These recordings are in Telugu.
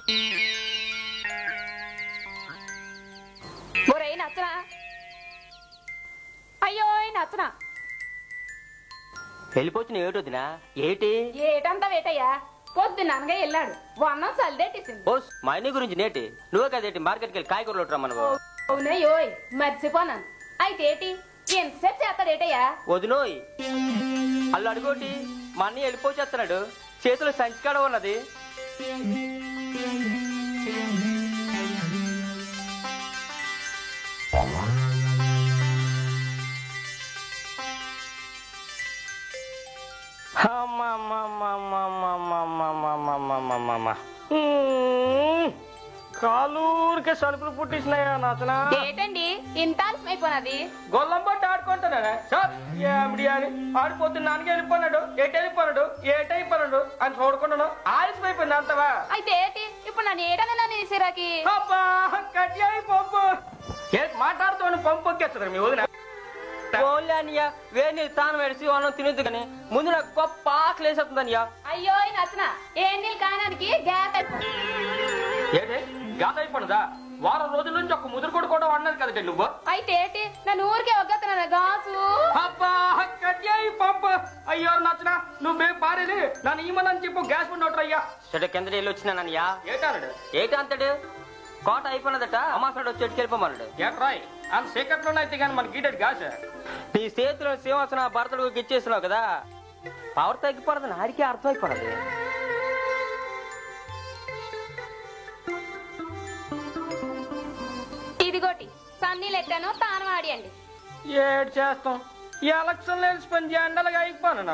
ఒరేయ్ నచ్చనా అయ్యో నచ్చనా వెళ్ళిపోతున్న ఏటి వదినా ఏటి ఏటంతా వేటయ్యా పొద్దున్ననగా వెళ్ళాడు వన్నం సల్దేటేసింది ఓ మైనీ గురించి నేటి నువ్వే కదేటి మార్కెట్కి వెళ్ళి కాయగూరలు రమ్మను అవునయ్యోయ్ మర్చిపోనాను అయితే ఏటి ఎంతసేపు చేస్తాడేటయ్యా వదినోయ్ అల్లు అడుగోటి మా అన్నయ్య వెళ్ళిపోచేస్తున్నాడు చేతిలో సంచికాడ ఉన్నది కాలూరికే సరుకులు పుట్టించినాయా నాతనా ఏటండి ఇంత ఆలస్యమైపోయినది గొల్లం పట్టి ఆడుకుంటున్నారా సార్ ఏమిడి అని ఆడిపోతే నాన్నకి వెళ్ళిపోన్నాడు ఎటు వెళ్ళిపోన్నాడు ఏటైపోన్నాడు అని చూడకుండా ఆలస్యమైపోయింది అంతవా అయితే ఏటి ఇప్పుడు నన్ను ఏటనే నన్ను సిరాకి అబ్బా కట్టి అయి పంపు ఏంటి మాట్లాడుతూ పంపు ఎక్కేస్తారు మీ వదిన ఓన్లీ అన్నయ్య వేడి నీళ్ళు తాను వేడిసి అన్నం తినొద్దు కానీ ముందు నాకు గొప్ప ఆకలి వేసేస్తుంది అన్నయ్య అయ్యో నచ్చన ఏ నీళ్ళు కాయడానికి గ్యాస్ ఏంటి గాత అయిపోయిందా వారం రోజుల నుంచి ఒక ముదురు కొడు కూడా వాడినది కదండి నువ్వు అయితే ఏటి నన్ను ఊరికే ఒగ్గతున్నాను గాసు అబ్బా కట్టి అయి పంపు అయ్యో నచ్చిన నువ్వే పారేది నన్ను ఈమనని చెప్పు గ్యాస్ ఉండవు అయ్యా చెడు కింద వెళ్ళి వచ్చినాను అన్నయ్య ఏటాడు ఏటి అంతడు కోట అయిపోయినదట అమ్మాసాడు వచ్చి ఎట్టుకు వెళ్ళిపోమన్నాడు ఏట్రాయ్ అంత సీక్రెట్లోనే అయితే కానీ మనకి గీటెడ్ గ్యాస్ నీ చేతిలో సింహాసన భర్తడు ఇచ్చేసినావు కదా పవర్ తగ్గిపోతుంది నాడికే అర్థం అయిపోయినది ఇదిగోటి సన్నీళ్ళు ఎట్టాను తాను ఆడియండి ఏడు చేస్తాం ఈ ఎలక్షన్ తెలిసిపోయింది ఎండలుగా అయిపోను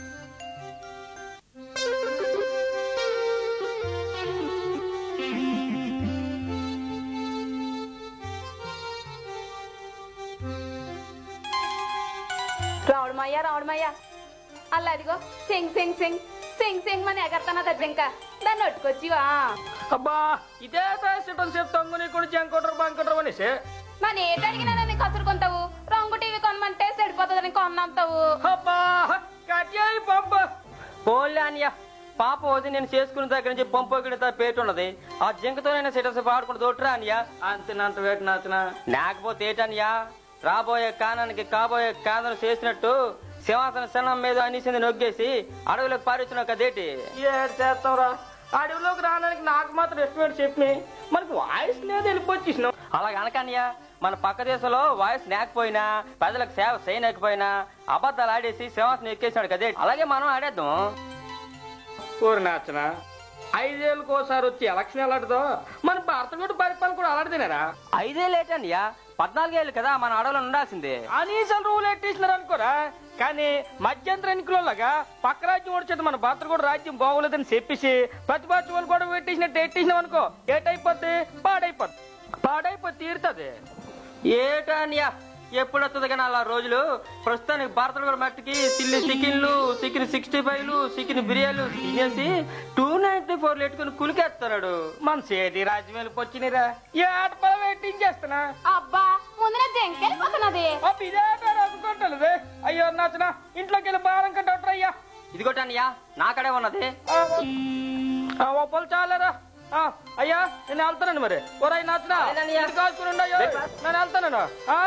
రావడమయ్యా రావడమయ్యా అల్ల అదిగో సింగ్ సింగ్ సింగ్ సింగ్ సింగ్ మన ఎగరతానా ఇంకా దాన్ని ఒట్టుకొచ్చివా అబ్బా ఇదే సిటం సేపు తొంగు నీ కూడా జంకొట్టరు బంకొట్టరు అనేసి నన్ను ఏటడిగినా నన్ను కసురుకుంటావు రంగు టీవీ కొనమంటే చెడిపోతుందని కొన్నంతావు అబ్బా కట్టి అయి పంపు పోన్లే అన్నయ్య పాప వదిలి నేను చేసుకున్న దగ్గర నుంచి పంపొగిన పేటు ఉన్నది ఆ జింకతోనైనా సిటస్ ఆడుకుంటూ తోటరా అన్నయ్య అంతనంత వేట నాచన లేకపోతే ఏటన్నయ్యా రాబోయే కానానికి కాబోయే కాదను చేసినట్టు సింహాసన శనం మీద అనేసింది నొగ్గేసి అడవులకు పారించినావు కదేటి ఏడు చేస్తాంరా అడవిలోకి రావడానికి నాకు మాత్రం ఎస్టిమేట్ చెప్పి మనకు వాయిస్ లేదు వెళ్ళిపోచ్చేసినాం అలా అనకన్నయ్య మన పక్క దేశంలో వాయిస్ లేకపోయినా ప్రజలకు సేవ చేయలేకపోయినా అబద్ధాలు ఆడేసి సింహాసనం ఎక్కేసాడు కదే అలాగే మనం ఆడేద్దాం ఊరి నాచన ఐదేళ్ళకి ఒకసారి వచ్చి ఎలక్షన్ ఎలాంటిదో మన భారత కూడా పరిపాలన కూడా అలాంటిదేనారా ఐదే లేట్ అన్నయ్య పద్నాలుగేళ్ళు కదా మన అడవులో ఉండాల్సిందే అనీసలు రూల్ ఎట్టేసినారు అనుకోరా కానీ మధ్యంతర ఎన్నికలలాగా పక్క రాజ్యం ఓడిచేది మన భర్త కూడా రాజ్యం బాగోలేదని చెప్పేసి ప్రతిపక్ష వాళ్ళు కూడా పెట్టేసినట్టు ఎట్టేసినాం అనుకో ఏటైపోద్ది పాడైపోద్ది పాడైపోతే తీరుతుంది ఏటా అన్నయ్య ఎప్పుడు వస్తుంది కానీ అలా రోజులు ప్రస్తుతానికి భారతలు కూడా మట్టికి సిల్లి చికెన్లు చికెన్ సిక్స్టీ ఫైవ్లు చికెన్ బిర్యానీలు తినేసి టూ నైన్టీ ఫోర్లు ఎట్టుకుని కులికేస్తున్నాడు మన సేటి రాజ్యం వెళ్ళిపోచ్చినరా ఏ ఆట పొలం పెట్టించేస్తున్నా అబ్బా ముందు నా జంకెళ్ళిపోతున్నది అబ్బ ఇదే అనుకుంటలేదు అయ్యో నచ్చిన ఇంట్లోకి వెళ్ళి భారం కంటే అయ్యా ఇదిగోటి అన్నయ్య నాకడే ఉన్నది ఆ, ఓ పొలు చాలేరా ఆ, అయ్యా నేను వెళ్తానండి మరి ఒరై నచ్చిన లేదన్నయ్య. కాల్చుకుని ఉండయ్యో నేను వెళ్తాను ఆ?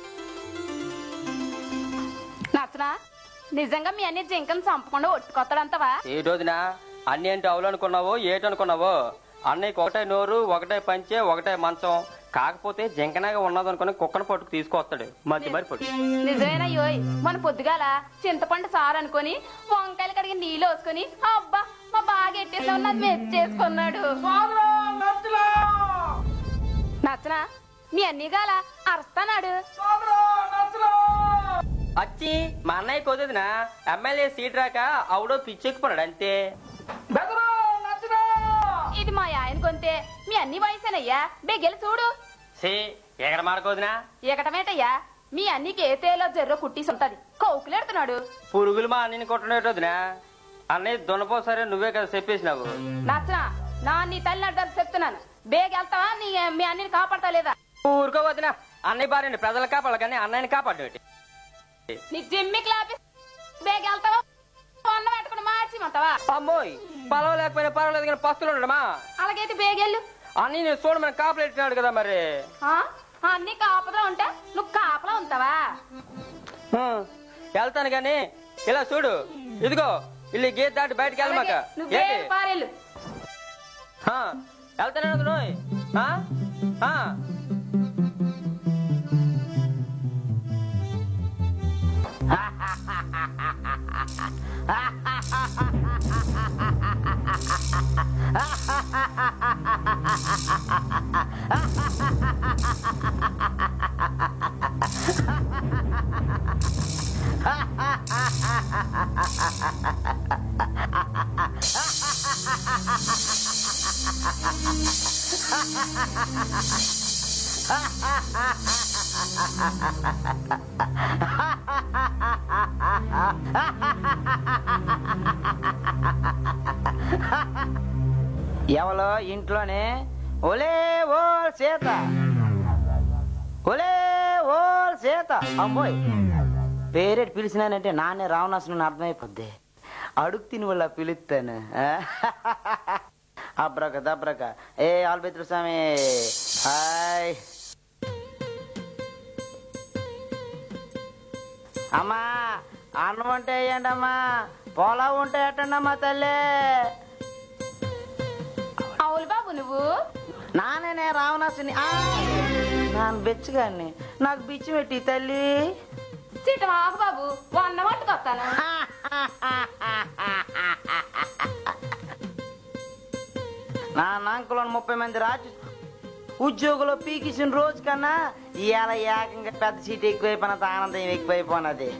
నచ్చనా నిజంగా మీ అన్ని జింకను చంపకుండా ఒట్టుకొస్తాడంతవా ఈ రోజున అన్ని ఏంటి అవులనుకున్నావో ఏటనుకున్నావో అన్నయ్యకి ఒకటే నోరు ఒకటే పంచే ఒకటే మంచం కాకపోతే జింకనగా ఉన్నదనుకుని కుక్కను పట్టుకు తీసుకొస్తాడు మధ్య మరి పట్టు నిజమేనా యోయ్ మన పొద్దుగాల చింతపండు సారు అనుకొని వంకాయలు కడిగి నీళ్ళు వేసుకొని అబ్బా మా బాగా ఎట్టేసి ఉన్నది మెచ్చేసుకున్నాడు సోదరా, నచ్చులా! నచ్చనా మీ అన్ని గాల అరుస్తానాడు సోదరా, నచ్చులా! వచ్చి మా అన్నయ్య కుదిరిన ఎమ్మెల్యే సీట్ రాక ఆవిడో పిచ్చెక్కిపోయాడు అంతే బెదరా, నచ్చులా! ఇది మా ఆయన కొంతే మీ అన్ని వయసేనయ్యా బెగ్గెలు చూడు సే ఎక్కడ మాడకోదినా ఎకటమేటయ్యా మీ అన్నికి ఏ తేలో జర్రో కుట్టీసి ఉంటది కౌకులెడుతున్నాడు పురుగులు మా అన్నని కొట్టనేటోదినా అన్నయ్య దున్నపోసరే నువ్వే కదా చెప్పేసినావు నచ్చనా నా నీ తల్లి అడ్డాలు చెప్తున్నాను బేగ వెళ్తావా నీ మీ అన్నిని కాపాడతా లేదా ఊరుకోవద్దునా అన్నయ్య భార్యని ప్రజలు కాపాడాలి కానీ అన్నయ్యని కాపాడు నీ జిమ్మి క్లాపి బేగ వెళ్తావా అన్న పెట్టుకుని మాట పచ్చిమంతవా అమ్మోయ్ పొలం లేకపోయినా పర్వాలేదు కానీ పస్తులు ఉండడమా అలాగైతే బేగెళ్ళు అన్ని నేను చూడమని కాపలేట్టినాడు కదా మరి ఆ? అన్ని కాపలా ఉంటే నువ్వు కాపలా ఉంటావా హ్మ్, వెళ్తాను గాని ఇలా చూడు ఇదిగో ఇల్లు గేట్ దాటి బయటకు వెళ్ళమాక అలాగే, నువ్వే ఏంటి పారెళ్ళు ఆ, వెళ్తానే నోయ్ ఆ? ఆ. ఎవలో ఇంట్లోనే ఒలే ఓ సీత ఒలే ఓ సీత అమ్మోయ్ పేరెట్ పిలిచినానంటే నాన్నే రావణాసుని అర్థమైపోద్ది అడుగు తిని వాళ్ళ పిలుస్తాను అబ్రక దబ్రక ఏ ఆల్బెత్రు స్వామి హాయ్ అమ్మా అన్నం ఉంటే వేయండి అమ్మా పొలం ఉంటే ఎట్టండి అమ్మా తల్లి అవును బాబు నువ్వు నానేనే రావణాసుని ఆ! నాన్న బెచ్చగాన్ని నాకు బిచ్చి పెట్టి తల్లి చిట్టమాకు బాబు వన్న పట్టుకొస్తాను నా నాంకులో ముప్పై మంది రాజు ఉద్యోగులు పీకిసిన రోజు కన్నా ఇవాళ ఏకంగా పెద్ద సీట్ ఎక్కువైపోయినంత ఆనందం ఎక్కువైపోయినది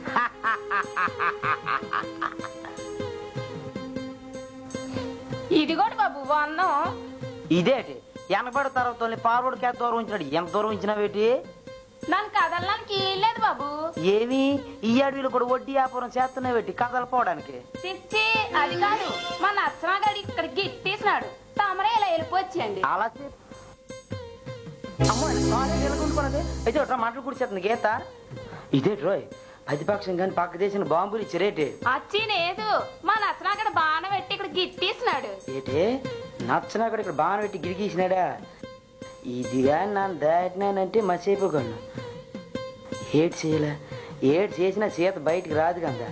ఇదిగోటి బాబు వన్నం ఇదేటి వెనకబడి తర్వాత పార్వడికి ఎంత దూరం ఉంచినాడు ఎంత దూరం ఉంచినావేటి నన్ను కదలడానికి లేదు బాబు ఏమి ఈ అడవిలో కూడా వడ్డీ వ్యాపారం చేస్తున్నావేటి కదలపోవడానికి చిచ్చి అది కాదు మా నచ్చమగాడి ఇక్కడ గిట్టేసినాడు తమరే ఇలా వెళ్ళిపోవచ్చండి అలా చెప్పు అమ్మో కాలేజ్ ఎలాగుంటున్నది అయితే ఒకటి మాటలు కూర్చేస్తుంది గీత ఇదే రోయ్ ప్రతిపక్షం కానీ పక్క దేశం బాంబులు ఇచ్చిరేటి అచ్చి లేదు మా నచ్చమగాడు బాణం పెట్టి ఇక్కడ గిట్టేసినాడు ఏటి నచ్చనా కూడా ఇక్కడ బాగా పెట్టి గిరిగీసినాడా ఇదిగా నన్ను దాటినానంటే మర్చిపోగలను ఏడు చేయలే ఏడు చేసిన సీత బయటికి రాదు కదా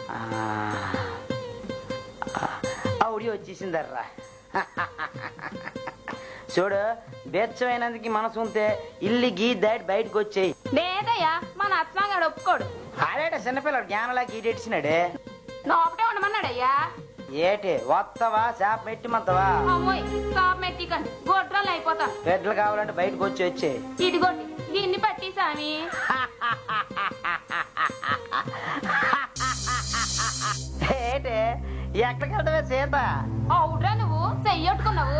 అవుడి వచ్చేసిందర్రా చూడు బెచ్చమైనందుకు మనసు ఉంటే ఇల్లు గీ దాటి బయటకు వచ్చేయి లేదయ్యా మా నచ్చమగాడు ఒప్పుకోడు ఆడేట చిన్నపిల్లడు జ్ఞానలా గీటెట్టినాడే లోపటే ఉండమన్నాడయ్యా ఏటి వత్తవా చేప మెట్టిమంతవా అమ్మోయ్ కాపు మెట్టికండి గొడ్రాలు అయిపోతాను పెద్దలు కావాలంటే బయటకు వచ్చి వచ్చేయి ఇదిగోండి గిన్ని పట్టి సామి ఏటే ఎక్కడికి వెళ్తావే సీత అవుడ్రా నువ్వు చెయ్యొట్టుకున్నావు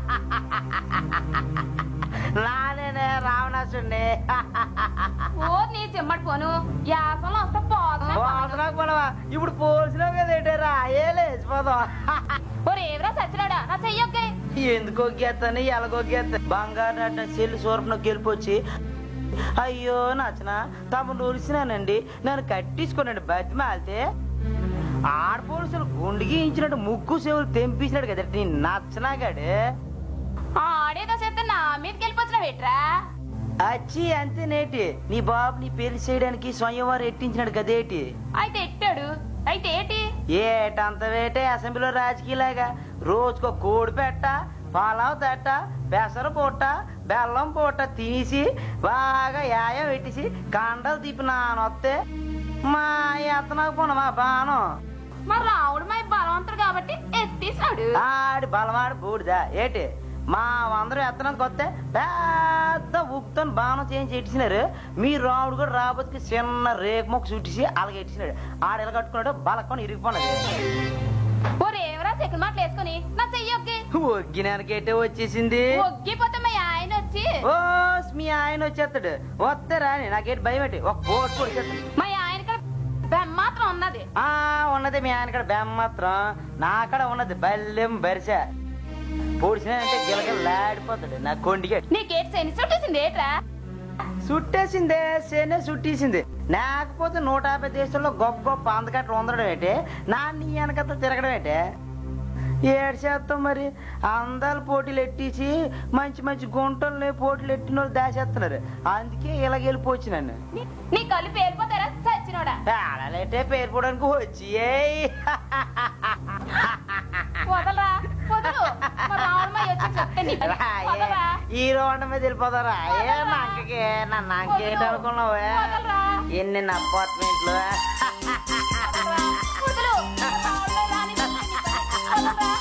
నానేనే రావణాసుండి ఓ నీ చిమ్మటి పోను యాసంలో వస్తే పోతున్నా పోతున్నాకు పోనవా ఇప్పుడు పోల్చినావు కదా ఏటేరా ఏ లేచిపోదాం ఒరేవరా సచ్చినాడా నా చెయ్యొక్కే ఎందుకు ఒగ్గేస్తాను ఎలాగొగ్గేస్తా బంగారు నట్ట చెల్లి సూరపున గెలిపొచ్చి అయ్యో నచ్చన తమను ఉరిసినానండి నన్ను కట్టించుకోనండి బతిమాలితే ఆడపోలీసులు గుండికి ఇచ్చినట్టు ముగ్గు చెవులు తెంపించినాడు కదా నీ నచ్చనాగాడు ఆడేదో చెప్తే నా మీదకి వెళ్ళిపోతున్నావు ఏట్రా అచ్చి అంతేనేటి నీ బాబు నీ పెళ్లి చేయడానికి స్వయంవారు ఎట్టించినాడు కదేటి అయితే ఎట్టాడు అయితే ఏంటి ఏటంత వేటే అసెంబ్లీలో రాజకీయలాగా రోజుకో కోడి పెట్ట పాలావు తట్ట పెసర పూట బెల్లం పూట తీసి బాగా యాయం పెట్టేసి కండలు తిప్పి నానొస్తే మా ఎత్తనకు పోన మా బాణం మరి రావుడు మా బలవంతుడు కాబట్టి ఎత్తేసాడు ఆడి బలవాడి బూడిదా ఏటి మా అందరూ ఎత్తడానికి వస్తే పెద్ద ఉక్తో బాణం చేయించి ఎట్టిసినారు మీ రాముడు కూడా రాబోతుకి చిన్న రేకు మొక్క చుట్టేసి అలాగే ఎట్టిసినాడు ఆడ ఎలా కట్టుకున్నాడు బలకొని ఇరిగిపోయినది ఒరేవరా సెకండ్ మాటలు వేసుకుని నా చెయ్యొక్కి ఒగ్గినానికైతే వచ్చేసింది ఒగ్గిపోతే మా ఆయన వచ్చి ఓ మీ ఆయన వచ్చేస్తాడు వస్తే రాని నాకేంటి భయం ఏంటి ఒక పోటు కూడా వచ్చేస్తాడు మా ఆయన ఇక్కడ బెమ్మాత్రం ఉన్నది ఆ ఉన్నది మీ ఆయన కాడ బెమ్మత్రం నా కాడ ఉన్నది బల్లెం బరిస పొడిచినంటే గిలగల లాడిపోతాడు నా కొండిగా నీకేటి శని చుట్టేసింది ఏట్రా సుట్టేసిందే సేనే సుట్టేసింది లేకపోతే నూట యాభై దేశాల్లో గొప్ప గొప్ప అందకట్లు ఉండడం ఏంటి నా నీ వెనకత తిరగడం ఏంటి ఏడు చేస్తాం మరి అందాలు పోటీలు ఎట్టేసి మంచి మంచి గుంటల్ని పోటీలు ఎట్టిన వాళ్ళు దాచేస్తున్నారు అందుకే ఇలాగ వెళ్ళిపోవచ్చు నన్ను నీ- నీ కళ్ళు పేలిపోతారా చచ్చినోడా అలాంటే పేరుకోవడానికి వచ్చి ఏయ్. వదలరా వదలు మా రావణమయ్య వచ్చి చెప్తే నీకు. రాయే. వదలరా ఈ రోడ్డు మీద వెళ్ళిపోతారా ఏ నాకే నన్ను నాకేంటి అనుకున్నావే వదలరా. ఎన్ని అపార్ట్మెంట్లు వదలరా. వదలు. మా రావణమయ్య రానివ్వను నీ పని. వదలరా.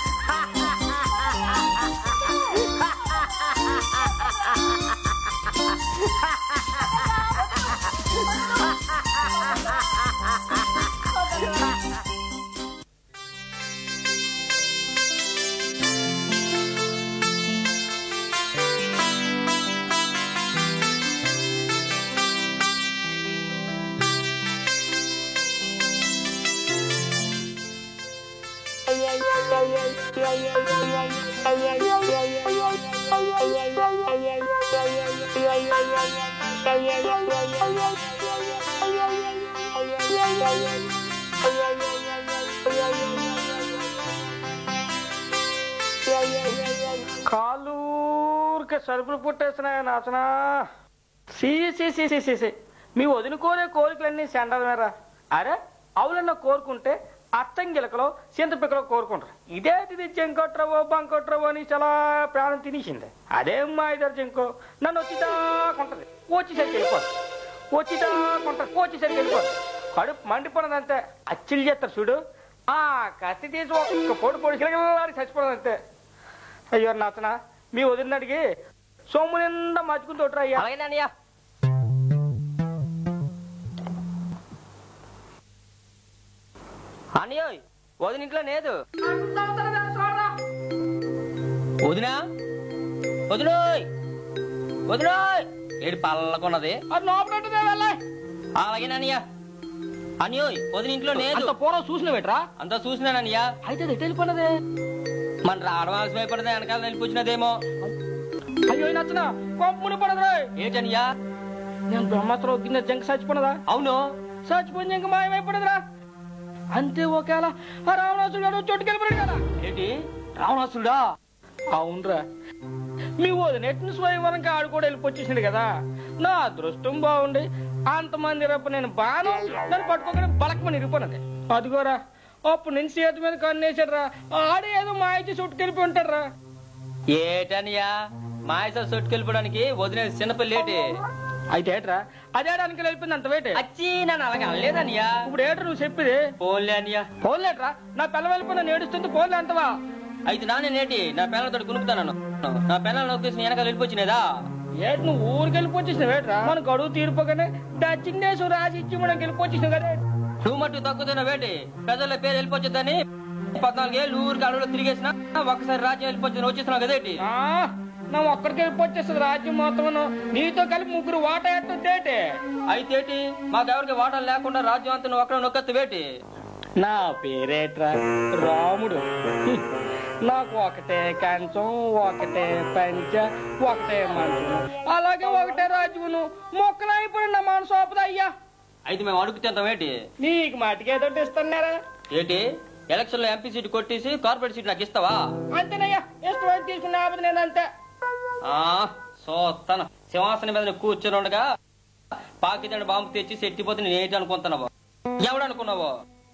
కాళ్ళూరికే సరుకులు పుట్టేస్తున్నాయి నాచనా సీ సీ సీ సీ సీ సీ మీ వదులుకోనే కోరికలన్నీ సెండమేరా అరే అవులన్న కోరుకుంటే అచ్చం గిలకలో చింతపిక్కలో కోరుకుంటారు ఇదేటిది చెంకొట్రవో బంకొట్రవో అని చాలా ప్రాణం తినేసింది అదేం మా ఇద్దరు చెంకో నన్ను వచ్చిదాకుంటది వచ్చేసరికి వెళ్ళిపోదు వచ్చిదాకుంటది వచ్చేసరికి వెళ్ళిపోదు కడుపు మండిపోనదంతే అచ్చిలు చేస్తారు చూడు ఆ కత్తి తీసి ఒక్క పొడి పొడి గిలగలాడి చచ్చిపోనదంతే అయ్యో నాతన మీ వదిలిన అడిగి సొమ్ము నిండా మచ్చుకుంటూ అయ్యా అలాగేనయ్యా అన్నయ్యోయ్ వదిన ఇంట్లో లేదు వదినా వదినోయ్ వదినోయ్ ఏడు పల్లకున్నది అది లోపలంటే వెళ్ళే అలాగేనయ్య అనియోయ్ వదిన ఇంట్లో లేదు అంత పూర్వం చూసిన పెట్టరా అంతా చూసినానయ్యా అయితే అది ఎటు వెళ్ళిపోయినదే మన రావడం ఆలస్యమైపడితే వెనకాల వెళ్ళిపోచ్చినదేమో అయ్యో నచ్చిన కొంపుని పడదురా ఏంటనియా నేను బ్రహ్మాస్త్రం గిన్నె జంక చచ్చిపోనదా అవును చచ్చిపోయిన జంక మాయమైపోయినదిరా అంతే ఒకేళ ఆ రావణాసుడు గారు చోటుకెళ్ళిపోయాడు కదా ఏంటి రావణాసుడా అవునరా మీ వదినెట్టిన స్వయంవరంకి ఆడు కూడా వెళ్ళిపోచ్చేసిండు కదా నా అదృష్టం బాగుండి అంతమంది రప్ప నేను బాను నన్ను పట్టుకోగానే బలకమని ఇరిపోయినది అదిగోరా అప్పుడు నుంచి చేతి మీద కన్నేసాడురా ఆడే ఏదో మాయచి చుట్టుకెళ్ళిపోయి ఉంటాడురా ఏటనియా మాయస చుట్టుకెళ్ళిపోవడానికి వదిన చిన్నపిల్ల ఏంటి అయితే ఏట్రా అదే దానికి వెళ్ళిపోయింది అంత వేటే అచ్చి నన్ను అలాగే అనలేదనియా ఇప్పుడు ఏట్రా నువ్వు చెప్పేది పోన్లే అనియా పోలేట్రా నా పిల్ల వెళ్ళిపోయిన ఏడుస్తుంది పోలే అంతవా అయితే నానేనేటి నా పిల్లలతో కునుకుతాను నా పిల్లలు నొక్కేసి వెనకాల వెళ్ళిపోచ్చినేదా ఏటి నువ్వు ఊరికి వెళ్ళిపోచ్చేసినావు ఏట్రా మన గడువు తీరిపోగానే డచ్చింగ్ దేశం రాసి ఇచ్చి మనం వెళ్ళిపోచ్చేసినావు కదా నువ్వు మట్టు తక్కువ వేటి పెద్దల పేరు వెళ్ళిపోతుందని పద్నాలుగేళ్ళు ఊరికి అడవులు తిరిగేసిన ఒక్కసారి రాజ్యం వెళ్ళిపోతుంది వచ్చేస్తున్నావు కదేటి ఆ, నా ఒక్కడికి వెళ్ళిపోచ్చేస్తుంది రాజ్యం మొత్తం నీతో కలిపి ముగ్గురు వాట ఎట్టేటే అయితే ఏంటి మాకెవరికి వాటాలు లేకుండా రాజ్యం అంతా నువ్వు అక్కడ నొక్కత్తు వేటి నా పేరేట్రా రాముడు హ్మ్. నాకు ఒకటే కంచం ఒకటే పంచ ఒకటే మంచం అలాగే ఒకటే రాజువును మొక్కలైపోయి నా మనసు ఆపుదా అయ్యా అయితే మేము అడుగుతుంటాం ఏంటి నీకు మాటికి ఏదో ఇస్తున్నారా ఏంటి ఎలక్షన్ లో ఎంపీ సీట్ కొట్టేసి కార్పొరేట్ సీట్ నాకు ఇస్తావా అంతేనయ్యా ఇష్టమైతే తీసుకునే ఆపద నేను అంతే ఆ సోత్తన సింహాసనం మీద నువ్వు కూర్చొని ఉండగా పాకిదండ బాంబు తెచ్చి సెట్టిపోతే నేను ఏంటి అనుకుంటున్నావు ఎవడనుకున్నావు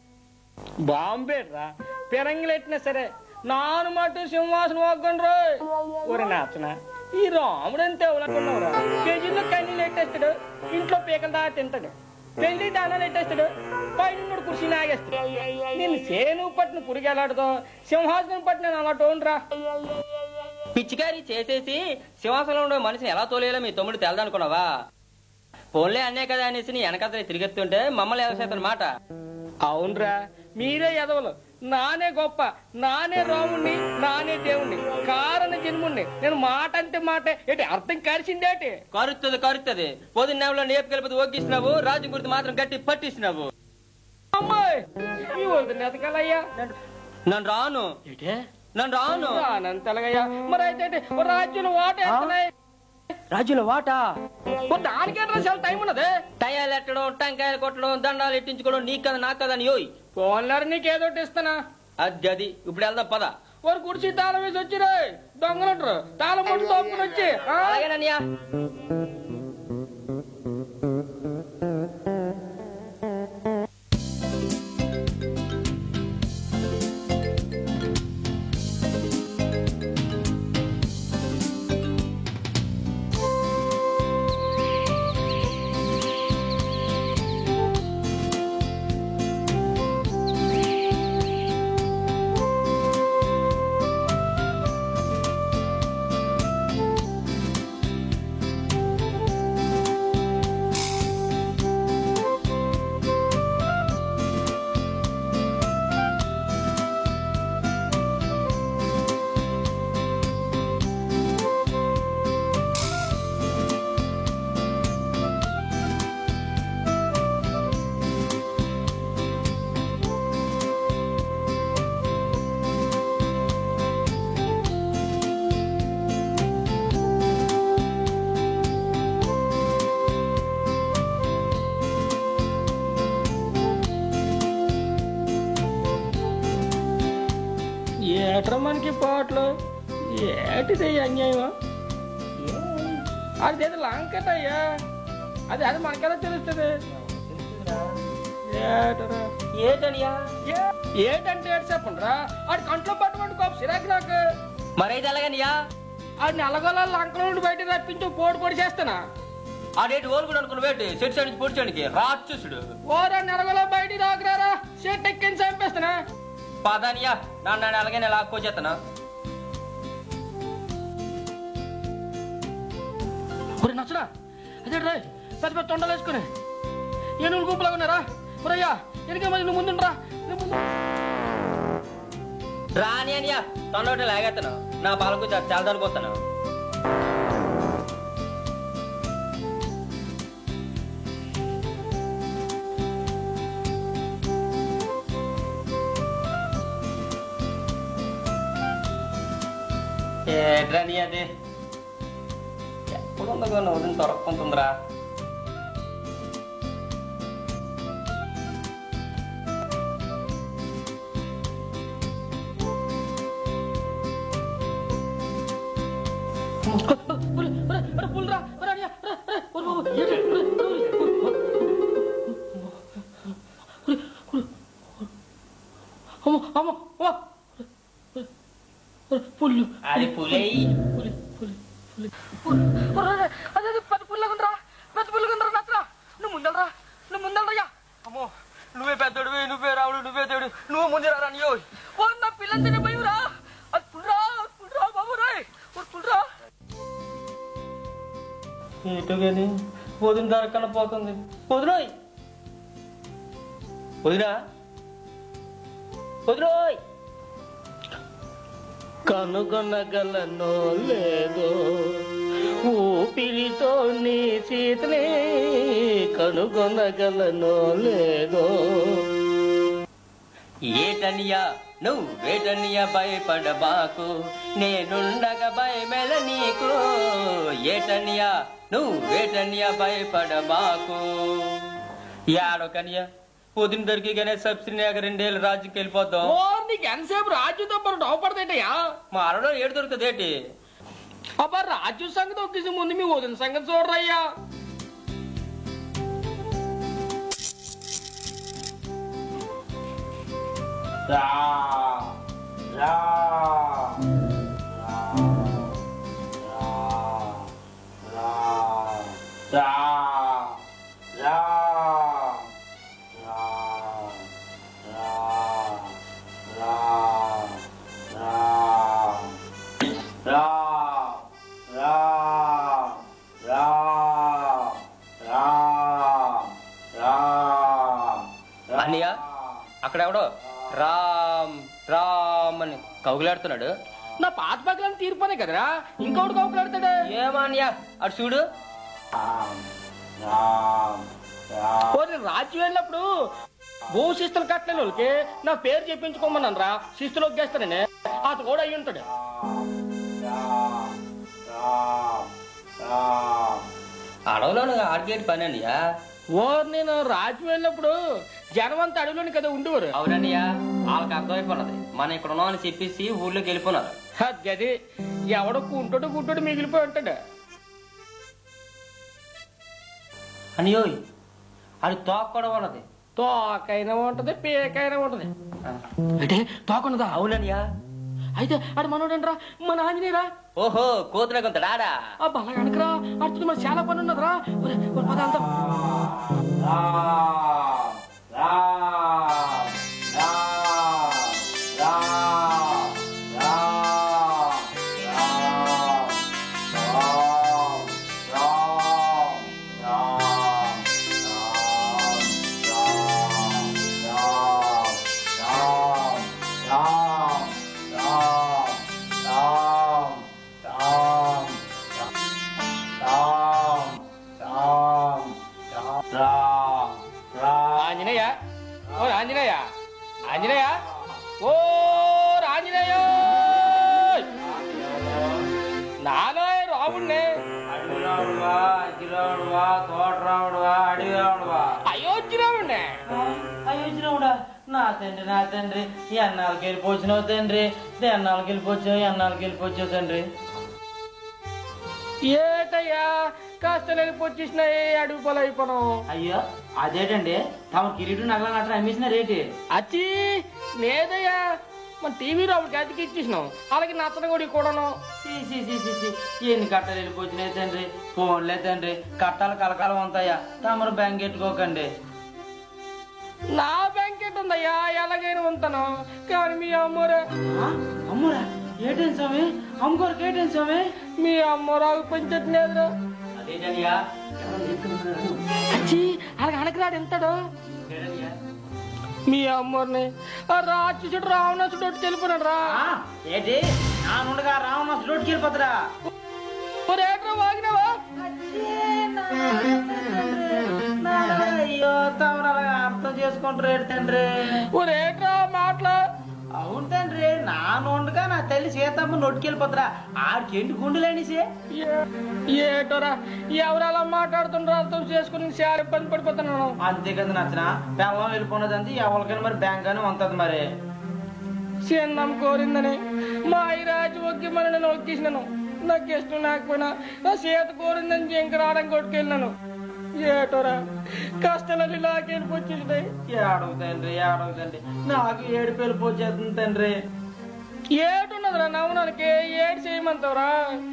బాంబేట్రా పెరంగిలెట్టినా సరే నాను మటు సింహాసనం వాగ్గండి రోయ్ ఒరే నాచన ఈ రాముడు అంతే ఎవరనుకున్నావురా కేజీలో కన్నీళ్ళు ఎట్టేస్తాడు ఇంట్లో పీకల దాకా తింటాడు పెళ్లి దానాలు ఎట్టేస్తాడు పైన కుర్చీ నాగేస్తాడు నేను సేను పట్టిన పురిగేలాడుతో సింహాసనం పట్టిన అలా టోన్రా పిచ్చికారి చేసేసి సింహాసనంలో ఉండే మనిషిని ఎలా తోలేలా మీ తమ్ముడు తెలదనుకున్నావా ఫోన్లే అన్నే కదా అనేసి నీ వెనకాల తిరిగెత్తుంటే మమ్మల్ని ఎలా మాట అవునరా మీరే ఎదవలు నానే గొప్ప నానే రాముణ్ణి నానే దేవుణ్ణి కారణ జన్ముణ్ణి నేను మాట అంటే మాట ఏంటి అర్థం కలిసిందేటి కరుస్తుంది కరుస్తుంది పొద్దున్న నెలలో నేపు కలిపి ఒగ్గిస్తున్నావు రాజు గురించి మాత్రం గట్టి పట్టిస్తున్నావు అమ్మాయి ఈ వదిన ఎదగలయ్యా నన్ను రాను ఏటే నన్ను రాను రానంత ఎలాగయ్యా మరి అయితే ఏంటి? ఓ రాజ్యంలో ఓట వేస్తున్నాయి రాజ్యంలో వాటా ఓ దానికేట్రా చాలా టైం ఉన్నది టయాలు ఎట్టడం టెంకాయలు కొట్టడం దండాలు ఎట్టించుకోవడం నీకు కదా నాకు కదా అని యోయ్ ఫోన్లర్ నీకేదో ఒకటి ఇస్తానా అది అది ఇప్పుడు వెళ్దాం పద వారు కుర్చీ తాళం వేసి వచ్చిరే దొంగలుంటారు తాళం ముట్టు తోపుకుని వచ్చి ఆ? అలాగేనయ్యా ఏట్రా మనకి పాటలు ఏటిది అన్యాయం అది ఏదో లాంకటయ్యా అది అది మనకెలా తెలుస్తుంది ఏటరా ఏంటనియా ఏ- ఏంటంటే ఏడు చెప్పండి రా ఆడి కంట్లో పట్టుకోండి కోపం సిరాకి నాకు మరైతే ఎలాగనియా ఆడిని అలగల లంకలో నుండి బయట తప్పించి పోటు పొడి చేస్తానా ఆడేటి ఓలు కూడా అనుకున్న వేటి చెట్టు సైడ్ నుంచి పొడిచానికి రాక్షసుడు ఓరా నెలగల బయట రాకురారా షెట్ ఎక్కించి చంపేస్తానా పదానియా నన్ను అలాగే లాక్కోచేస్తాను ఒరే నచ్చరా అదే రా పెద్ద పెద్ద తొండలు వేసుకుని ఏనుగులు గుంపులాగా ఉన్నారా ఒరయ్యా ఎనికే మరి నువ్వు ముందుండ్రా నువ్వు ముందు రాని అనియా తొందర లాగేస్తాను నా పాలకు చాలా దానికి వస్తాను ఏట్రాని అది ఎప్పుడుందో కానీ వదిన దొరక్కుంటుందిరా ఒరే, ఒరే, ఒరే, పుల్రా, ఒరే, అన్నయ్య, ఒరే, ఒరే, ఒరే, బాబు, ఏంటి? ఒరే, ఒరే, ఒరే, ఒరే, ఒరే, ఒరే. అమ్మో, అమ్మో, అమ్మో. ఒరే, ఒరే, పుల్లు అది పులేయి పులి, పులి, పులి. ఒరే, ఒరే, అదే, అదే, పెద్ద పుల్లగా ఉందిరా, పెద్ద పుల్లగా ఉందిరా, నచ్చరా. నువ్వు ముందలరా నువ్వు ముందలరయ్యా అమ్మో నువ్వే పెద్దోడివి నువ్వే రావుడు నువ్వే దేవుడు నువ్వు ముందు రా రాని యోయ్ ఓ నా పిల్లలు తినే భయంరా అది పుల్రా పుల్రా బాబు రాయ్ పుల్రా ఏటో కానీ వదిన దొరకన పోతుంది వదిలోయ్ వదినా వదిలోయ్ కనుగొనగలనో లేదో ఊపిరితో నీ సీతనే కనుగొనగలనో లేదో ఏటనియా నువ్వు వేటనియా భయపడబాకు నేనుండగా భయమెల నీకు ఏటనియా నువ్వు వేటనియా భయపడబాకు యాడో కనియా పొద్దున దొరికిగానే సబ్సిడీ రెండేళ్ళు రాజ్యకి వెళ్ళిపోతాం ఓ నీకు ఎంతసేపు రాజ్యంతో పాటు డవపడదేటయ్యా మా అరలో ఏడు దొరుకుతుంది ఏంటి అబ్బా రాజ్యం సంగతి ఒకేసి ముందు మీ వదిన సంగతి చూడరయ్యా అన్నయ్య అక్కడ ఎవడో రామ్ రామ్ అని కౌగులాడుతున్నాడు నా పాత పక్కలను తీర్పనే కదరా ఇంకొకటి కౌకులాడతాడు ఏమన్నయ్య అటు చూడు పోనీ రాజ్యం వెళ్ళినప్పుడు భూ శిస్తులు కట్టలేని వాళ్ళకి నా పేరు చెప్పించుకోమన్నాను రా శిస్తులు ఒగ్గేస్తానని అతను కూడా అయి ఉంటాడు అడవిలో ఆడికేటి పని అన్నయ్యా ఓరు నేను రాజు వెళ్ళినప్పుడు జనం అంతా అడవిలోని కదా ఉండేవారు అవునన్నయ్యా వాళ్ళకి అర్థమైపోయినది మనం ఇక్కడ ఉన్నామని చెప్పేసి ఊళ్ళోకి వెళ్ళిపోయినారు అది ఎవడో కుంటోడు గుంటోడు మిగిలిపోయి ఉంటాడు అనియోయ్ అది తోక కూడా ఉన్నది తోకైనా ఉంటది పేకైనా ఉంటది అంటే తోకున్నదా అవునన్నయ్యా అయితే ఆడు మనోడంట్రా మన ఆంజనేయరా ఓహో కోతుల కొంత డాడా ఆ బల్ల కనుకరా అర్జున్ మరి చాలా పని ఉన్నదిరా ఒరే, ఒరే, పద వెళ్దాం. ఆంజనేయ ఓ ఆంజనేయ ఆంజనేయ ఓ ఆంజనేయ నాలో రాముణ్ణి అయోధ్య రాముణ్ణి అయ్యోచ్చినవుడా నా తండ్రి నా తండ్రి ఎన్నాళ్ళకి వెళ్ళిపోచ్చినావు తండ్రి ఎన్నాళ్ళకి వెళ్ళిపోచ్చావు ఎన్నాళ్ళకి వెళ్ళిపోచ్చావు తండ్రి ఏటయ్యా కాస్త వెళ్ళిపోచ్చేసినాయి అడుగు పొలం అయిపోను అయ్యో అదేటండి తమ కిరీటు నగల నట్టు అమ్మేసిన రేటు అచ్చి లేదయ్యా మన టీవీ రాముడికి అతికి ఇచ్చేసినాం అలాగే నచ్చని కూడా కూడాను సీ, సీ, సీ, సీ, సీ. ఎన్ని కట్టాలు వెళ్ళిపోచ్చినాయి తండ్రి ఫోన్లే తండ్రి కట్టాలు కలకాలం ఉంటాయా తమరు బ్యాంక్ ఎట్టుకోకండి నా బ్యాంకెట్ ఉందయ్యా ఎలాగైనా ఉంటాను కానీ మీ అమ్మోరే ఆ? అమ్మురా ఏటేం స్వామి అమ్మగారికి ఏటేం స్వామి మీ అమ్మరాకు పెంచట్లేదురా అదేటన్నయ్యా అచ్చి అలాగ అనకరాడు ఎంతడు మీ అమ్మోరిని ఆ రాక్షసుడు రావణాసుడు వచ్చి తెలిపినాడు రా ఆ, ఏంటి నా నుండగా రావణ రోడ్డుకి వెళ్ళిపోతురా రేట్రా వాగినావా అయ్యో తమరు అలాగా అర్థం చేసుకుంటారు ఏంటి తండ్రి ఓ రేట్రా మాటలా అవును తండ్రి నా నుండగా నా తల్లి సీతమ్మ నొట్టుకెళ్ళిపోతురా ఆడికి ఏంటి గుండెలేనిసి ఏ- ఏటోరా ఎవరు అలా మాట్లాడుతుండ్రో అర్థం చేసుకుని చాలా ఇబ్బంది పడిపోతున్నాను అంతే కదా నచ్చిన బెల్లం వెళ్ళిపోయినది అంతే ఎవరికైనా మరి బ్యాంక్ అని ఉంటది మరి చిన్నం కోరిందని మా ఐరాజు ఒక్కి మన నేను ఒక్కేసినాను నాకు ఇష్టం లేకపోయినా నా సీత కోరిందని జింక రావడం కొట్టుకెళ్ళినాను ఏటోరా కష్టాలని లాకెళ్ళిపోచ్చేసినాయి ఏడవ తండ్రి ఏడవ తండ్రి నాకు ఏడు వెళ్ళిపోచేస్తుంది తండ్రి ఏటున్నదిరా నవ్వునానికి ఏడు చేయమంటావురా